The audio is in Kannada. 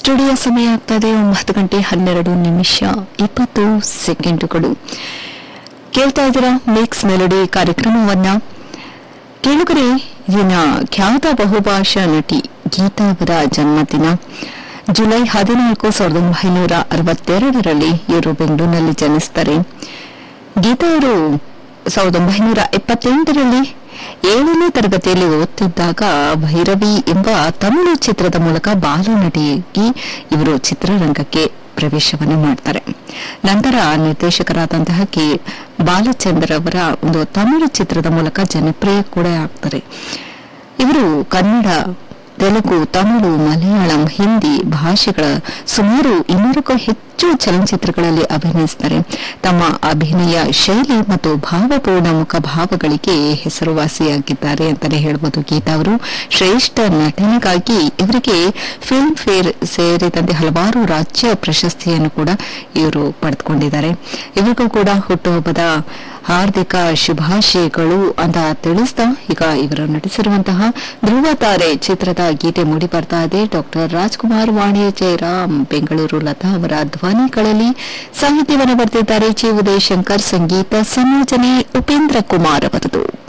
ಸ್ಟುಡಿಯೋ ಸಮಯ ಆಗ್ತದೆ ಒಂಬತ್ತು ಗಂಟೆ ಹನ್ನೆರಡು ನಿಮಿಷ ಇಪ್ಪತ್ತು ಸೆಕೆಂಡುಗಳು ಕೇಳ್ತಾ ಇದ್ದೀರಾ ಮಿಕ್ಸ್ ಮೆಲೋಡಿ ಕಾರ್ಯಕ್ರಮವನ್ನ ಕೇಳುಗರೆ ದಿನ ಖ್ಯಾತ ಬಹುಭಾಷಾ ನಟಿ ಗೀತಾ ಅವರ ಜನ್ಮದಿನ ಜುಲೈ ಹದಿನಾಲ್ಕು ಸಾವಿರದ ಒಂಬೈನೂರ ಅರವತ್ತೆರಡರಲ್ಲಿ ಇವರು ಬೆಂಗಳೂರಿನಲ್ಲಿ ಜನಿಸ್ತಾರೆ ಗೀತಾ ಅವರು ಸಾವಿರದ ಒಂಬೈನೂರ ಎಪ್ಪತ್ತೆಂಟರಲ್ಲಿ ಏಳನೇ ತರಗತಿಯಲ್ಲಿ ಓದ್ತಿದ್ದಾಗ ಭೈರವಿ ಎಂಬ ತಮಿಳು ಚಿತ್ರದ ಮೂಲಕ ಬಾಲನಟಿಯಾಗಿ ಇವರು ಚಿತ್ರರಂಗಕ್ಕೆ ಪ್ರವೇಶವನ್ನು ಮಾಡ್ತಾರೆ ನಂತರ ನಿರ್ದೇಶಕರಾದಂತಹ ಕೆ ಬಾಲಚಂದ್ರ ಅವರ ಒಂದು ತಮಿಳು ಚಿತ್ರದ ಮೂಲಕ ಜನಪ್ರಿಯ ಕೂಡ ಆಗ್ತಾರೆ ಇವರು ಕನ್ನಡ ತೆಲುಗು ತಮಿಳು ಮಲಯಾಳಂ ಹಿಂದಿ ಭಾಷೆಗಳ ಸುಮಾರು ಇನ್ನೂರಕ್ಕೂ ಹೆಚ್ಚು ಚಲನಚಿತ್ರಗಳಲ್ಲಿ ಅಭಿನಯಿಸುತ್ತಾರೆ ತಮ್ಮ ಅಭಿನಯ ಶೈಲಿ ಮತ್ತು ಭಾವಪೂರ್ಣ ಮುಖಭಾವಗಳಿಗೆ ಹೆಸರುವಾಸಿಯಾಗಿದ್ದಾರೆ ಅಂತಾನೆ ಹೇಳ್ಬೋದು ಗೀತಾ ಅವರು ಶ್ರೇಷ್ಠ ನಟನೆಗಾಗಿ ಇವರಿಗೆ ಫಿಲ್ಮ್ ಫೇರ್ ಸೇರಿದಂತೆ ಹಲವಾರು ರಾಜ್ಯ ಪ್ರಶಸ್ತಿಯನ್ನು ಕೂಡ ಇವರು ಪಡೆದುಕೊಂಡಿದ್ದಾರೆ ಇವರಿಗೂ ಕೂಡ ಹುಟ್ಟುಹಬ್ಬದ ಹಾರ್ದಿಕ ಶುಭಾಶಯಗಳು ಅಂತ ತಿಳಿಸ್ತಾ ಈಗ ಇವರು ನಟಿಸಿರುವಂತಹ ಧ್ರುವ ತಾರೆ ಚಿತ್ರದ ಗೀತೆ ಮೂಡಿ ಬರ್ತಾ ಇದೆ ಡಾಕ್ಟರ್ ರಾಜ್ಕುಮಾರ್ ವಾಣಿ ಜಯರಾಮ್ ಬೆಂಗಳೂರು ಲತಾ ಅವರ ಧ್ವನಿಗಳಲ್ಲಿ ಸಾಹಿತ್ಯವನ್ನು ಬರೆದಿದ್ದಾರೆ ಜಿ ಉದಯಶಂಕರ್ ಸಂಗೀತ ಸಂಯೋಜನೆ ಉಪೇಂದ್ರ ಕುಮಾರ್ ಅವರದು